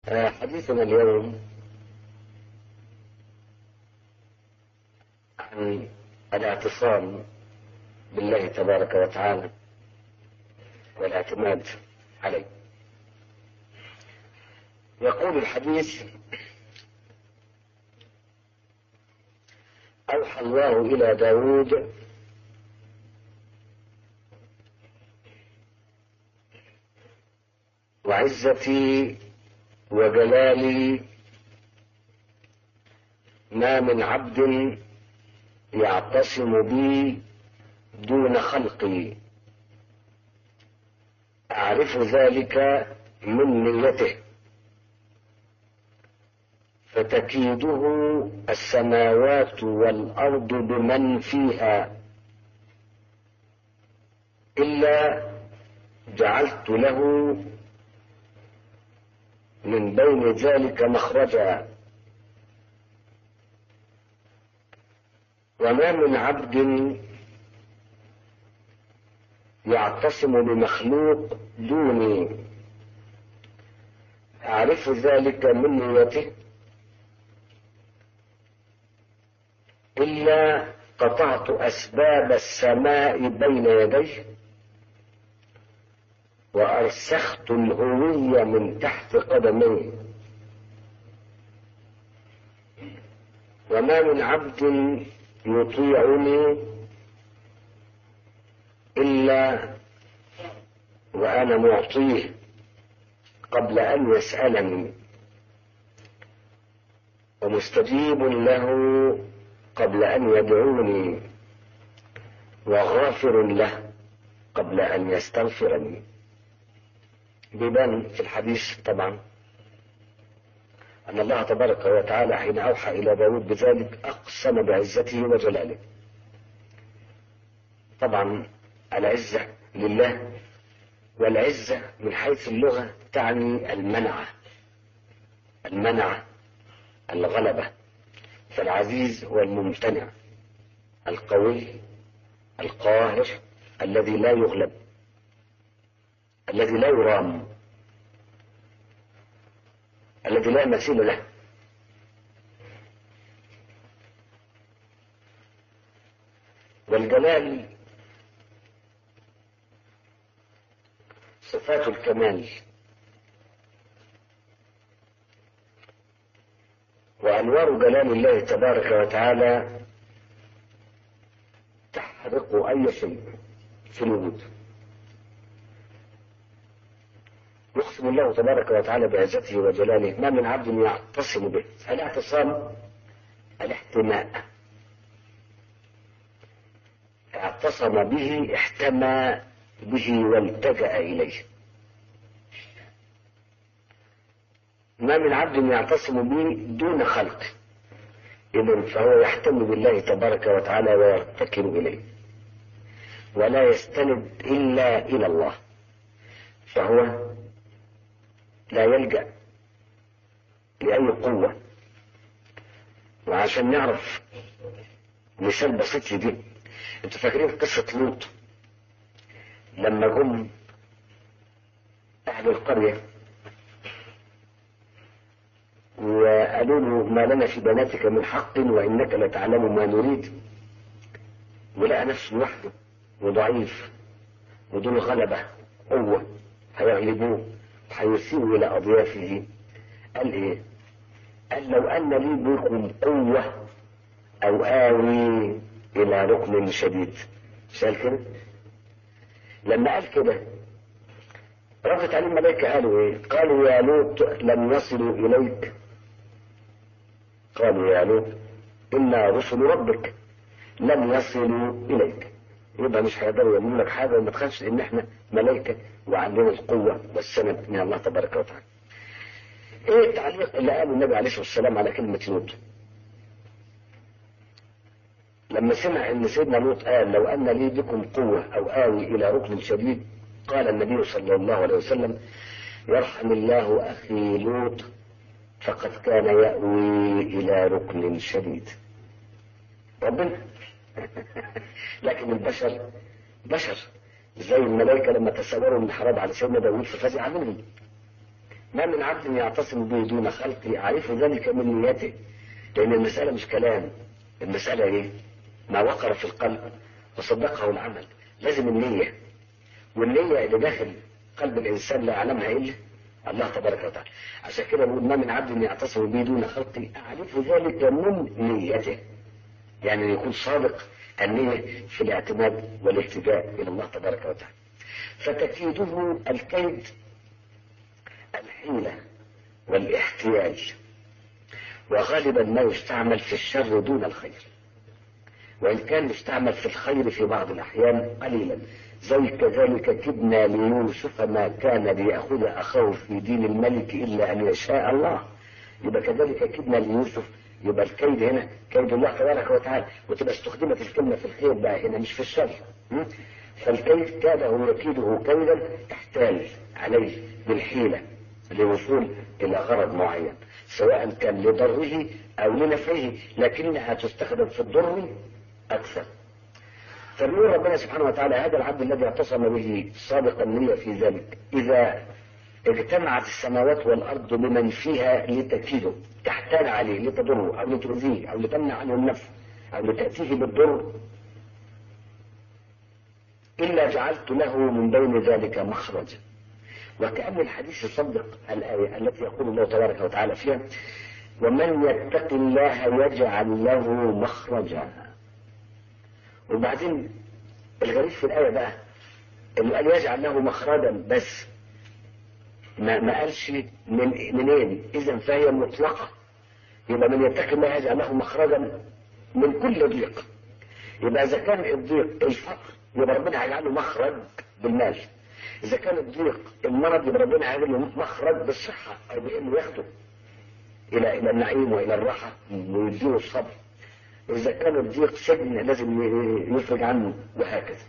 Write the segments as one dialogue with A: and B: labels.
A: حديثنا اليوم عن الاعتصام بالله تبارك وتعالى والاعتماد عليه يقول الحديث أوحى الله إلى داود وعزتي وجلالي ما من عبد يعتصم بي دون خلقي أعرف ذلك من نيته فتكيده السماوات والأرض بمن فيها إلا جعلت له من بين ذلك مخرجا وما من عبد يعتصم بمخلوق دوني أعرف ذلك من نيته إلا قطعت أسباب السماء بين يديه وأرسخت الهوية من تحت قدميه وما من عبد يطيعني إلا وأنا معطيه قبل أن يسألني ومستجيب له قبل أن يدعوني وغافر له قبل أن يستغفرني بيبان في الحديث طبعا أن الله تبارك وتعالى حين أوحى إلى داود بذلك أقسم بعزته وجلاله طبعا العزة لله والعزة من حيث اللغة تعني المنعة المنعة الغلبة فالعزيز هو الممتنع القوي القاهر الذي لا يغلب الذي لا يرام الذي لا مثيل له والجلال صفات الكمال وأنوار جلال الله تبارك وتعالى تحرق أي شيء في الوجود يقسم الله تبارك وتعالى بعزته وجلاله ما من عبد يعتصم به الاعتصام الاحتماء اعتصم به احتمى به والتجأ إليه ما من عبد يعتصم به دون خلق إذن فهو يحتم بالله تبارك وتعالى ويرتكن إليه ولا يستند إلا إلى الله فهو لا يلجأ لأي قوة وعشان نعرف مثال بسيط دي انتوا فاكرين قصة لوط لما جم أهل القرية وقالوا له ما لنا في بناتك من حق وإنك لتعلم ما نريد ولقى نفسه لوحده وضعيف ودون غلبة قوة هيغلبوه هيسيء إلى أضيافه قال إيه؟ قال لو أن لي بكم قوة أو آوي إلى ركن شديد مش قال كده؟ لما قال كده ردت عليه الملائكة قالوا إيه؟ قالوا يا لوط لم يصلوا إليك قالوا يا لوط إنا رسل ربك لم يصلوا إليك يبقى مش هيقدروا يعملوا لك حاجة وما تخافش إن إحنا ملائكة وعندنا القوة والسند من الله تبارك وتعالى. إيه التعليق اللي قاله النبي عليه الصلاة والسلام على كلمة لوط؟ لما سمع ان سيدنا لوط قال لو ان لي بكم قوة او اوي الى ركن شديد قال النبي صلى الله عليه وسلم يرحم الله اخي لوط فقد كان يأوي الى ركن شديد ربنا لكن البشر بشر زي الملائكة لما تصوروا المحراب على سيدنا داوود ففزع منهم ما من عبد يعتصم به دون خلقي أعرف ذلك من نيته لأن المسألة مش كلام المسألة إيه؟ ما وقر في القلب وصدقه العمل لازم النية والنية اللي داخل قلب الإنسان لا يعلمها إلا الله تبارك وتعالى عشان كده بقول ما من عبد يعتصم به دون خلقي أعرف ذلك من نيته يعني يكون صادق النية في الاعتماد والاهتداء إلى الله تبارك وتعالى فتكيده الكيد الحيلة والاحتياج وغالبا ما يستعمل في الشر دون الخير وإن كان يستعمل في الخير في بعض الأحيان قليلا زي كذلك كدنا ليوسف ما كان ليأخذ أخاه في دين الملك إلا أن يشاء الله يبقى كذلك كدنا ليوسف يبقى الكيد هنا كيد الله تبارك وتعالى وتبقى استخدمت الكلمة في الخير بقى هنا مش في الشر فالكيد كاده يكيده كيدا احتال عليه بالحيلة للوصول إلى غرض معين سواء كان لضره أو لنفعه لكنها تستخدم في الضر أكثر فبيقول ربنا سبحانه وتعالى هذا العبد الذي اعتصم به صادق النية في ذلك إذا اجتمعت السماوات والأرض بمن فيها لتكيده تحتال عليه لتضره أو لتؤذيه أو لتمنع عنه النفع أو لتأتيه بالضر إلا جعلت له من بين ذلك مخرجا وكأن الحديث يصدق الآية التي يقول الله تبارك وتعالى فيها ومن يتق الله يجعل له مخرجا وبعدين الغريب في الآية بقى اللي قال يجعل له مخرجا بس ما, ما قالش من منين إذا فهي مطلقة يبقى من يتق الله يجعل له مخرجا من كل ضيق يبقى إذا كان الضيق الفقر يبقى ربنا هيجعل له مخرج بالمال إذا كان الضيق المرض يبقى ربنا هيجعل له مخرج بالصحة أو بإنه ياخده إلى إلى النعيم وإلى الراحة ويديه الصبر إذا كان الضيق سجن لازم يفرج عنه وهكذا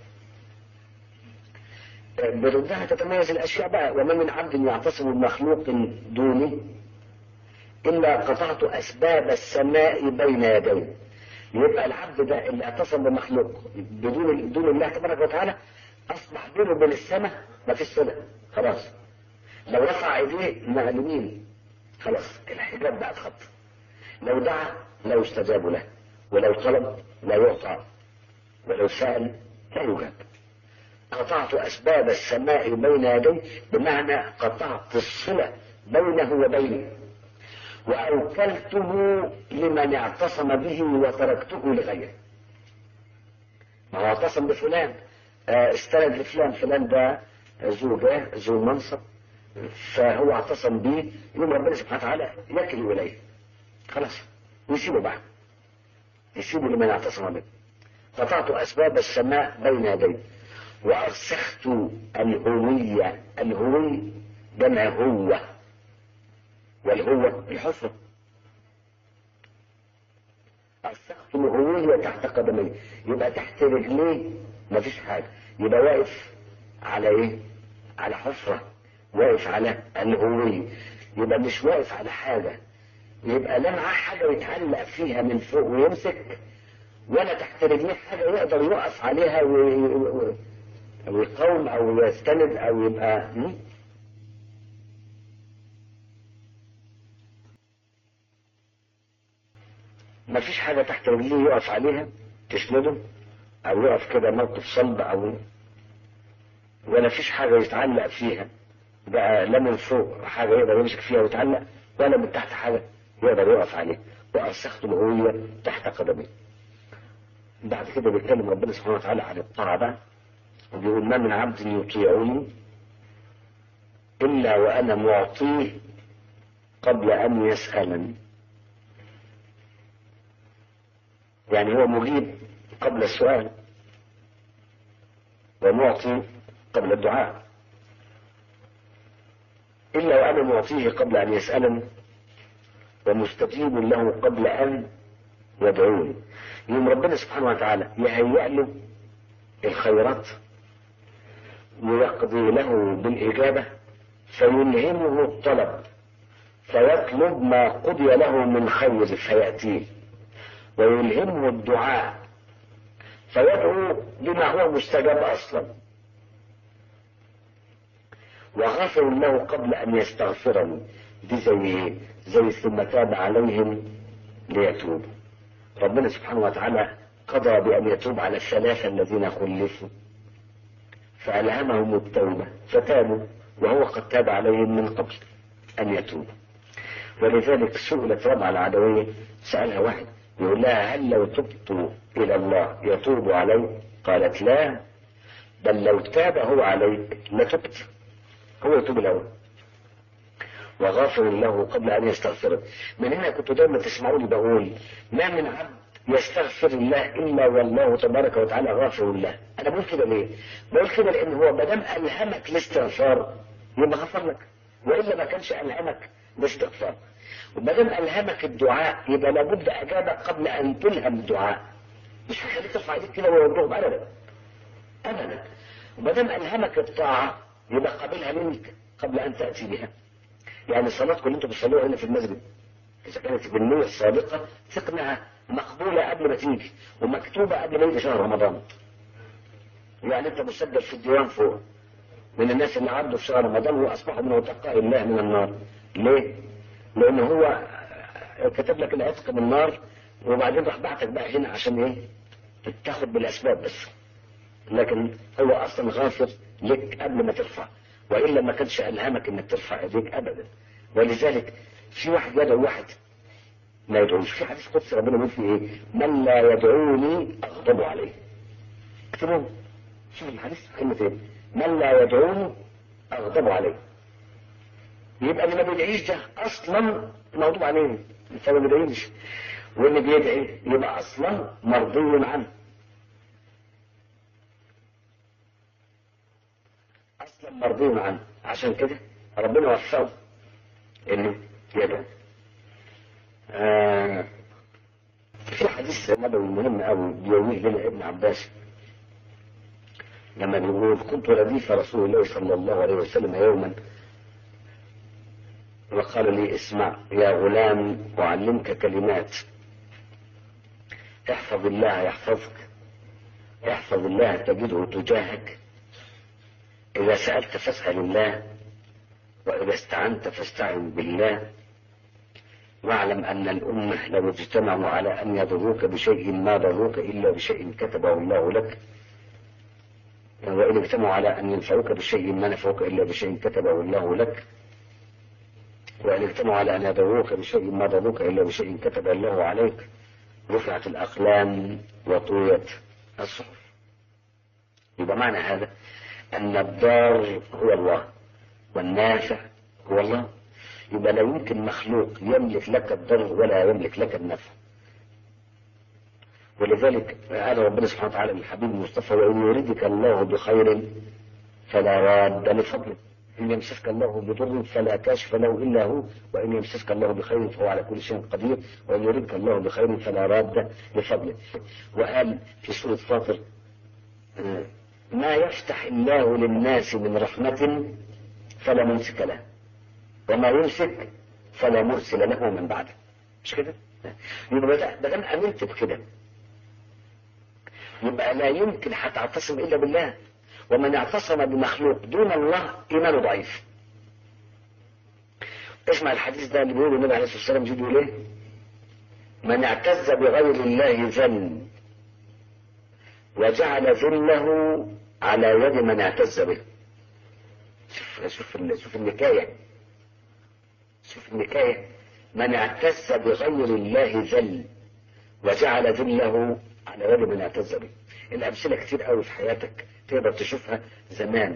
A: بردها تتميز الأشياء بقى وما من عبد يعتصم بمخلوق دوني إلا قطعت أسباب السماء بين يديه يبقى العبد ده اللي اعتصم بمخلوق بدون دون الله تبارك وتعالى أصبح بينه وبين السماء ما فيش صلة خلاص لو رفع ايديه معلومين خلاص الحجاب بقى اتخط لو دعا لا يستجاب له ولو طلب لا يعطى ولو سأل لا يجاب قطعت أسباب السماء بين يدي بمعنى قطعت الصلة بينه وبيني وأوكلته لمن اعتصم به وتركته لغيره ما هو اعتصم بفلان استند لفلان فلان ده ذو جاه ذو منصب فهو اعتصم به يوم ربنا سبحانه وتعالى يكل إليه خلاص ويسيبه بعد يسيبه لمن اعتصم به قطعت أسباب السماء بين يدي وأرسخت الهوية الهوي جمع هو والهوة الحفرة أرسخت الهوية تحت قدمي يبقى تحت رجليه مفيش حاجة يبقى واقف على ايه على حفرة واقف على الهوية يبقى مش واقف على حاجة يبقى لا معاه حاجة يتعلق فيها من فوق ويمسك ولا تحت رجليه حاجة يقدر يقف عليها ويقاوم أو يستند أو يبقى ما فيش حاجة تحت رجليه يقف عليها تسنده أو يقف كده موقف صلب أو ولا فيش حاجة يتعلق فيها بقى لا من فوق حاجة يقدر يمسك فيها ويتعلق ولا من تحت حاجة يقدر يقف عليها وأرسخت الهوية تحت قدمي بعد كده بيتكلم ربنا سبحانه وتعالى عن الطاعة بقى وبيقول ما من عبد يطيعني إلا وأنا معطيه قبل أن يسألني يعني هو مجيب قبل السؤال ومعطي قبل الدعاء إلا وأنا معطيه قبل أن يسألني ومستجيب له قبل أن يدعوني يوم ربنا سبحانه وتعالى يهيأ له الخيرات ويقضي له بالإجابة فيلهمه الطلب فيطلب ما قضي له من خير فيأتيه ويلهمه الدعاء فيدعو بما هو مستجاب أصلا وغفر له قبل أن يستغفرني دي زي ايه؟ زي ثم تاب عليهم ليتوبوا ربنا سبحانه وتعالى قضى بأن يتوب على الثلاثة الذين خلفوا فألهمهم التوبة فتابوا وهو قد تاب عليهم من قبل أن يتوبوا ولذلك سئلت ربعة العدوية سألها واحد يقول لها هل لو تبت إلى الله يتوب علي قالت لا بل لو تاب هو عليك لتبت هو يتوب الأول وغافر له قبل أن يستغفر من هنا كنت دايما تسمعوني بقول ما من عبد يستغفر الله إلا والله تبارك وتعالى غافر له أنا بقول كده ليه؟ بقول كده لأن هو ما دام ألهمك الاستغفار يبقى غفر لك وإلا ما كانش ألهمك الاستغفار وما دام ألهمك الدعاء يبقى لابد أجابك قبل أن تلهم الدعاء مش هيخليك ترفع ايديك كده ويوضوهم أبدا أبدا وما دام ألهمك الطاعة يبقى قابلها منك قبل أن تأتي بها يعني صلاتكم اللي انتم بتصلوها هنا في المسجد إذا كانت بالنية الصادقة ثقنها مقبولة قبل ما تيجي ومكتوبة قبل ما يجي شهر رمضان يعني أنت مسجل في الديوان فوق من الناس اللي عدوا في شهر رمضان وأصبحوا من عتقاء الله من النار ليه؟ لأن هو كتب لك العتق من النار وبعدين راح بعتك بقى هنا عشان إيه؟ تاخد بالأسباب بس لكن هو أصلا غافر لك قبل ما ترفع وإلا ما كانش ألهمك إنك ترفع إيديك أبدا ولذلك في واحد يدعو واحد ما يدعوش في حديث قدسي ربنا بيقول فيه ايه من لا يدعوني اغضب عليه اكتبوه شوف الحديث كلمة ايه من لا يدعوني اغضب عليه يبقى اللي ما بيدعيش ده اصلا مغضوب عليه فما بيدعيش واللي بيدعي يبقى اصلا مرضي عنه اصلا مرضي عنه عشان كده ربنا وفقه انه يدعو آه في حديث نبوي مهم قوي بيرويه لنا ابن عباس لما بيقول كنت رديف رسول الله صلى الله عليه وسلم يوما وقال لي اسمع يا غلام أعلمك كلمات احفظ الله يحفظك احفظ الله تجده تجاهك إذا سألت فاسأل الله وإذا استعنت فاستعن بالله واعلم أن الأمة لو اجتمعوا على أن يضروك بشيء ما ضروك إلا بشيء كتبه الله لك وإن اجتمعوا على أن ينفعوك بشيء ما نفعوك إلا بشيء كتبه الله لك وإن اجتمعوا على أن يضروك بشيء ما ضروك إلا بشيء كتب الله عليك رفعت الأقلام وطويت الصحف يبقى معنى هذا أن الضار هو الله والنافع هو الله يبقى لا يمكن مخلوق يملك لك الضر ولا يملك لك النفع ولذلك قال ربنا سبحانه وتعالى للحبيب المصطفى وإن يريدك الله بخير فلا راد لفضله إن يمسسك الله بضر فلا كاشف له إلا هو وإن يمسسك الله بخير فهو على كل شيء قدير وإن يريدك الله بخير فلا راد لفضله وقال في سورة فاطر ما يفتح الله للناس من رحمة فلا ممسك له وما يمسك فلا مرسل له من بعده مش كده يبقى ما دام امنت بكده يبقى لا يمكن هتعتصم الا بالله ومن اعتصم بمخلوق دون الله ايمانه ضعيف اسمع الحديث ده اللي بيقوله النبي عليه الصلاه والسلام جه بيقول ايه من اعتز بغير الله ذل وجعل ذله على يد من اعتز به شوف شوف شوف النكايه شوف النكاية من اعتز بغير الله ذل وجعل ذله على يد من اعتز به الأمثلة كتير قوي في حياتك تقدر تشوفها زمان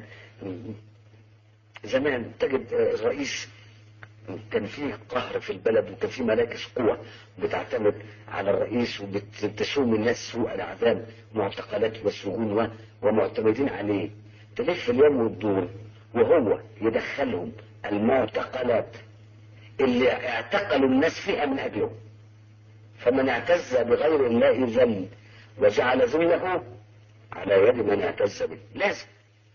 A: زمان تجد الرئيس كان فيه قهر في البلد وكان فيه مراكز قوة بتعتمد على الرئيس وبتسوم الناس سوء العذاب معتقلات والسجون ومعتمدين عليه تلف اليوم والدور وهو يدخلهم المعتقلات اللي اعتقلوا الناس فيها من اجله فمن اعتز بغير الله ذل وجعل ذله على يد من اعتز به لازم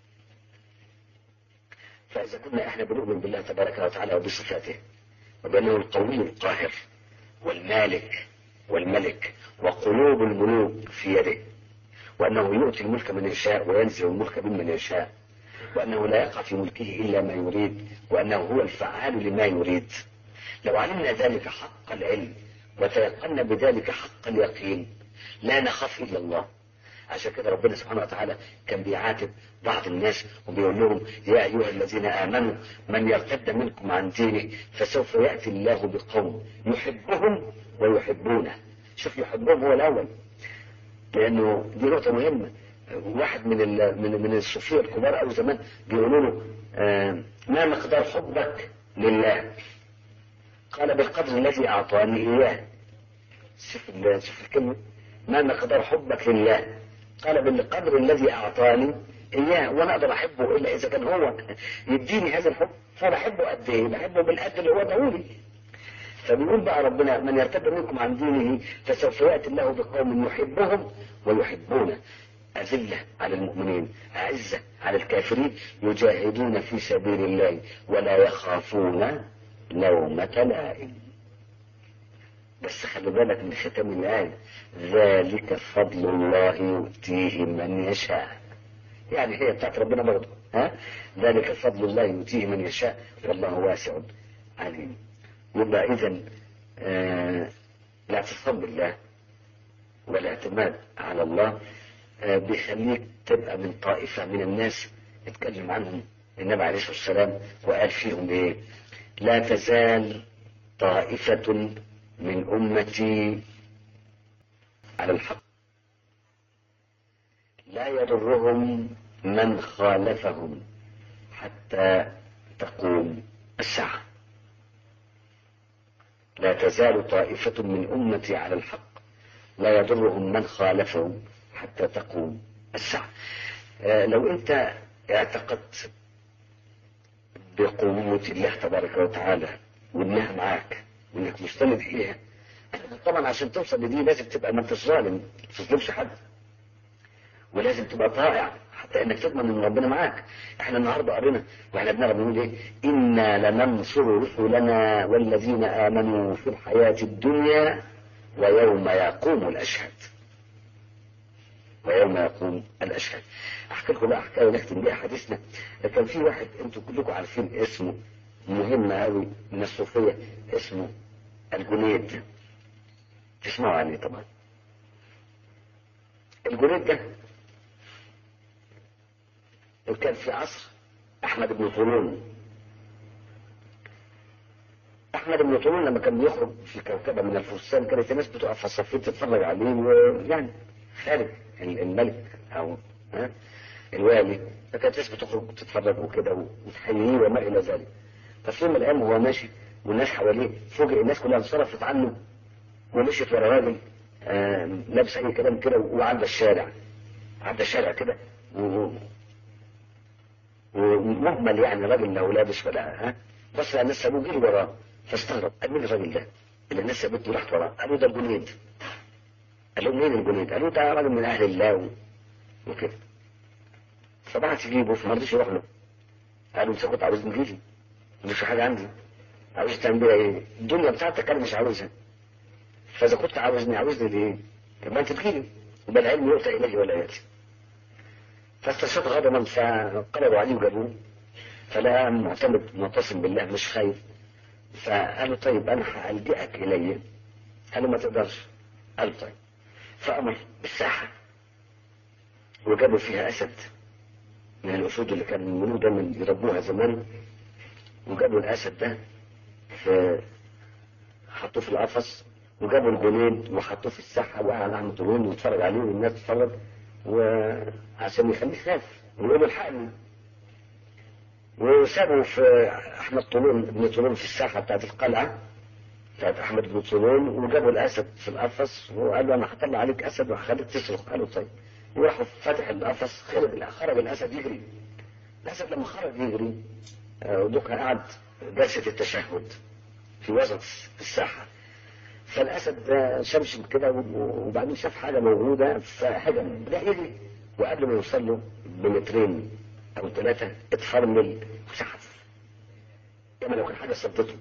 A: فاذا كنا احنا بنؤمن بالله تبارك وتعالى وبصفاته وبانه القوي القاهر والمالك والملك وقلوب الملوك في يده وانه يؤتي الملك من يشاء وينزع الملك ممن يشاء وأنه لا يقع في ملكه إلا ما يريد وأنه هو الفعال لما يريد لو علمنا ذلك حق العلم وتيقنا بذلك حق اليقين لا نخاف إلا الله عشان كده ربنا سبحانه وتعالى كان بيعاتب بعض الناس وبيقول لهم يا أيها الذين آمنوا من يرتد منكم عن دينه فسوف يأتي الله بقوم يحبهم ويحبونه شوف يحبهم هو الأول لأنه دي نقطة مهمة واحد من ال من من الصوفية الكبار قوي زمان بيقولوا له آه ما مقدار حبك لله؟ قال بالقدر الذي أعطاني إياه شوف شوف الكلمة ما مقدار حبك لله قال بالقدر الذي أعطاني إياه وأنا أقدر أحبه إلا إذا كان هو يديني هذا الحب فأنا أحبه قد إيه؟ بحبه بالقد اللي هو دعولي فبيقول بقى ربنا من يرتد منكم عن دينه فسوف يأتي الله بقوم يحبهم ويحبونه أذلة على المؤمنين أعزة على الكافرين يجاهدون في سبيل الله ولا يخافون لومة لائم بس خلي بالك من ختم الآية ذلك فضل الله يؤتيه من يشاء يعني هي بتاعت ربنا برضه ها ذلك فضل الله يؤتيه من يشاء والله واسع عليم يبقى إذا آه الاعتصام بالله والاعتماد على الله آه بيخليك تبقى من طائفة من الناس اتكلم عنهم النبي عليه الصلاة والسلام وقال فيهم ايه لا تزال طائفة من أمتي على الحق لا يضرهم من خالفهم حتى تقوم الساعة لا تزال طائفة من أمتي على الحق لا يضرهم من خالفهم حتى تقوم الساعة آه لو أنت اعتقدت بقوة الله تبارك وتعالى وإنها معاك وإنك مستند إليها طبعا عشان توصل لدي لازم تبقى ما انتش ظالم ما تظلمش حد ولازم تبقى طائع حتى انك تضمن ان ربنا معاك احنا النهارده قرينا واحنا بنقرا بنقول ايه انا لننصر رسلنا والذين امنوا في الحياه الدنيا ويوم يقوم الاشهاد ويوم يقوم الاشهاد احكي لكم بقى حكايه نختم بيها حديثنا كان في واحد انتوا كلكم عارفين اسمه مهم قوي من الصوفيه اسمه الجنيد تسمعوا عنه طبعا الجنيد ده كان في عصر احمد بن طولون احمد بن طولون لما كان بيخرج في كوكبه من الفرسان كانت الناس بتقف في الصفين تتفرج عليه ويعني خارج الملك او ها الوالي فكانت الناس بتخرج تتفرج وكده وتحييه وما الى ذلك ففي يوم من الايام وهو ماشي والناس حواليه فوجئ الناس كلها انصرفت عنه ومشيت ورا راجل آه لابس اي كلام كده وعدى الشارع عدى الشارع كده ومهمل يعني راجل لو لابس ولا ها بص على الناس سابوه جري وراه فاستغرب قال مين الراجل ده اللي الناس سابته راحت وراه قالوا ده الجنيد قال له مين الجنيد قالوا ده راجل من اهل الله و... وكده فبعت يجيبه فما رضيش يروح له قالوا انت كنت عاوزني تجيلي مش حاجه عندي عاوز تعمل بيها ايه الدنيا بتاعتك انا مش عاوزها فاذا كنت عاوزني عاوزني ليه طب ما انت تجيلي يبقى العلم يؤتى اليه ولا ياتي فاستشهد غضبا فقلبوا عليه وجابوه فلقى معتمد معتصم بالله مش خايف فقالوا طيب انا هلجئك الي قالوا ما تقدرش قالوا طيب فامر بالساحه وجابوا فيها اسد من الاسود اللي كان الملوك دايما يربوها زمان وجابوا الاسد ده في حطوه في القفص وجابوا الجنين وحطوه في الساحه وقعد عم طولون ويتفرج عليه والناس تتفرج وعشان يخليه يخاف ويقول الحقني وسابوا في احمد طولون ابن طولون في الساحه بتاعت القلعه بتاعت احمد بن طولون وجابوا الاسد في القفص وقال له انا هطلع عليك اسد وهخليك تصرخ قالوا طيب وراحوا فتح القفص خرج خرج الاسد يجري الاسد لما خرج يجري ودوك قعد جلسه التشهد في وسط الساحه فالاسد ده شمشم كده وبعدين شاف حاجه موجوده فهجم ده يجري وقبل ما يوصل له بمترين او ثلاثه اتفرمل وسحف كما لو كان حاجه صدته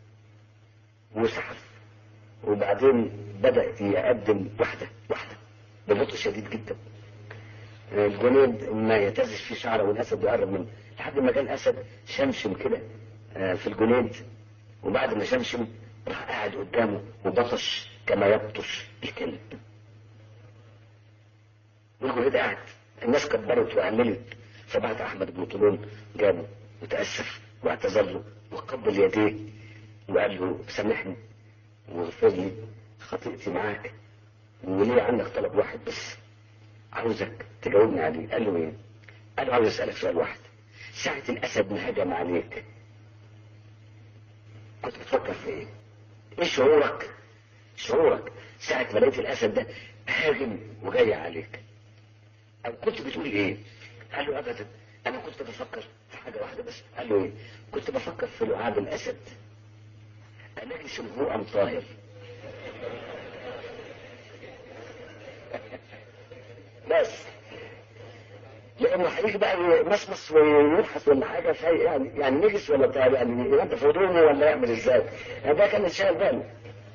A: وسحف وبعدين بدا يقدم واحده واحده ببطء شديد جدا الجنيد ما يتزش فيه شعره والاسد بيقرب منه لحد ما كان الاسد شمشم كده آه، في الجنيد وبعد ما شمشم راح قاعد قدامه وبطش كما يبطش الكلب والجنيد قاعد الناس كبرت وهللت فبعد احمد بن طولون جابه وتاسف واعتذر له وقبل يديه وقال له سامحني واغفر لي خطيئتي معاك وليه عندك طلب واحد بس عاوزك تجاوبني عليه قال له ايه قال له عاوز اسالك سؤال واحد ساعة الاسد ما هجم عليك كنت بتفكر في ايه ايه شعورك شعورك ساعة ما لقيت الاسد ده هاجم وجاي عليك أو كنت بتقول ايه قال له ابدا انا كنت بفكر في حاجة واحدة بس قال له ايه كنت بفكر في لعاب الاسد انجس هو ام طاهر بس لانه هيجي بقى يمصمص ويبحث ولا حاجه في يعني يعني نجس ولا بتاع يعني يبقى انت فضولي ولا يعمل ازاي؟ يعني ده كان شاغل باله.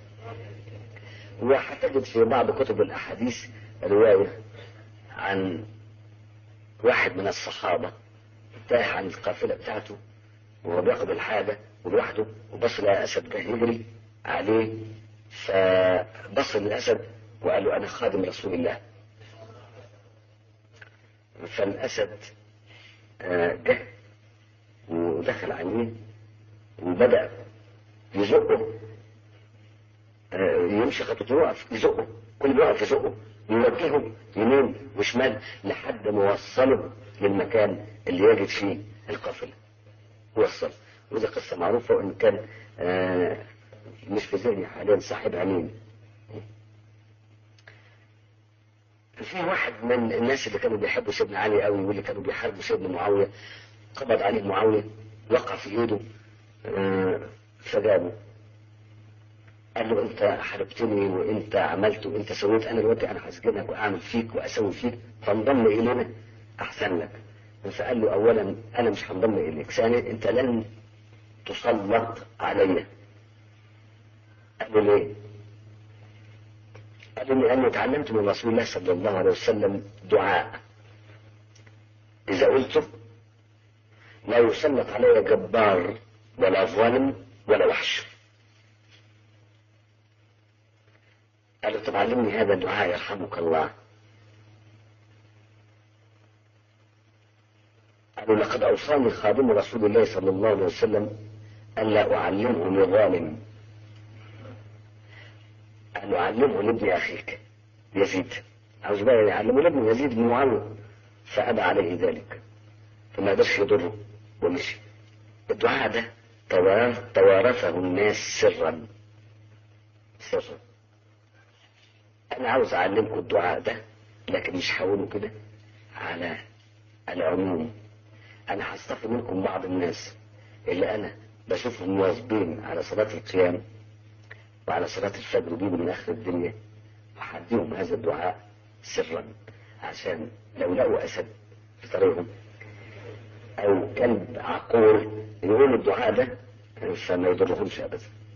A: وهتجد في بعض كتب الاحاديث روايه عن واحد من الصحابه تاه عن القافله بتاعته وهو بياخد الحاجه ولوحده وبص لقى اسد جه يجري عليه فبص للاسد وقال له انا خادم رسول الله فالأسد آه، جه ودخل عليه وبدأ يزقه آه، يمشي خطوته يقف يزقه كل ما يقف يزقه يوجهه يمين وشمال لحد ما وصله للمكان اللي يجد فيه القافلة وصل ودي قصة معروفة وإن كان آه، مش في ذهني حاليا صاحبها مين في واحد من الناس اللي كانوا بيحبوا سيدنا علي قوي واللي كانوا بيحاربوا سيدنا معاويه قبض عليه معاويه وقع في ايده آه، فجابه قال له انت حاربتني وانت عملت وانت سويت انا دلوقتي انا هسجنك واعمل فيك واسوي فيك فانضم الينا احسن لك فقال له اولا انا مش هنضم اليك ثانيا انت لن تسلط علي قال له ليه؟ قال لي أني تعلمت من رسول الله صلى الله عليه وسلم دعاء إذا قلته لا يسلط علي جبار ولا ظالم ولا وحش قال له طب علمني هذا الدعاء يرحمك الله قالوا لقد أوصاني خادم رسول الله صلى الله عليه وسلم ألا أعلمه لظالم أن أعلمه لابن أخيك يزيد عاوز بقى يعلمه لابن يزيد بن معاوية فأبى عليه ذلك فما قدرش يضره ومشي الدعاء ده توار- توارثه الناس سرا سرا أنا عاوز أعلمكم الدعاء ده لكن مش هقوله كده على العموم أنا هصطفي منكم بعض الناس اللي أنا بشوفهم مواظبين على صلاة القيام وعلى صلاة الفجر وبيجوا من آخر الدنيا وحديهم هذا الدعاء سرا عشان لو لقوا أسد في طريقهم أو كلب عقور يقول الدعاء ده فما يضرهمش أبدا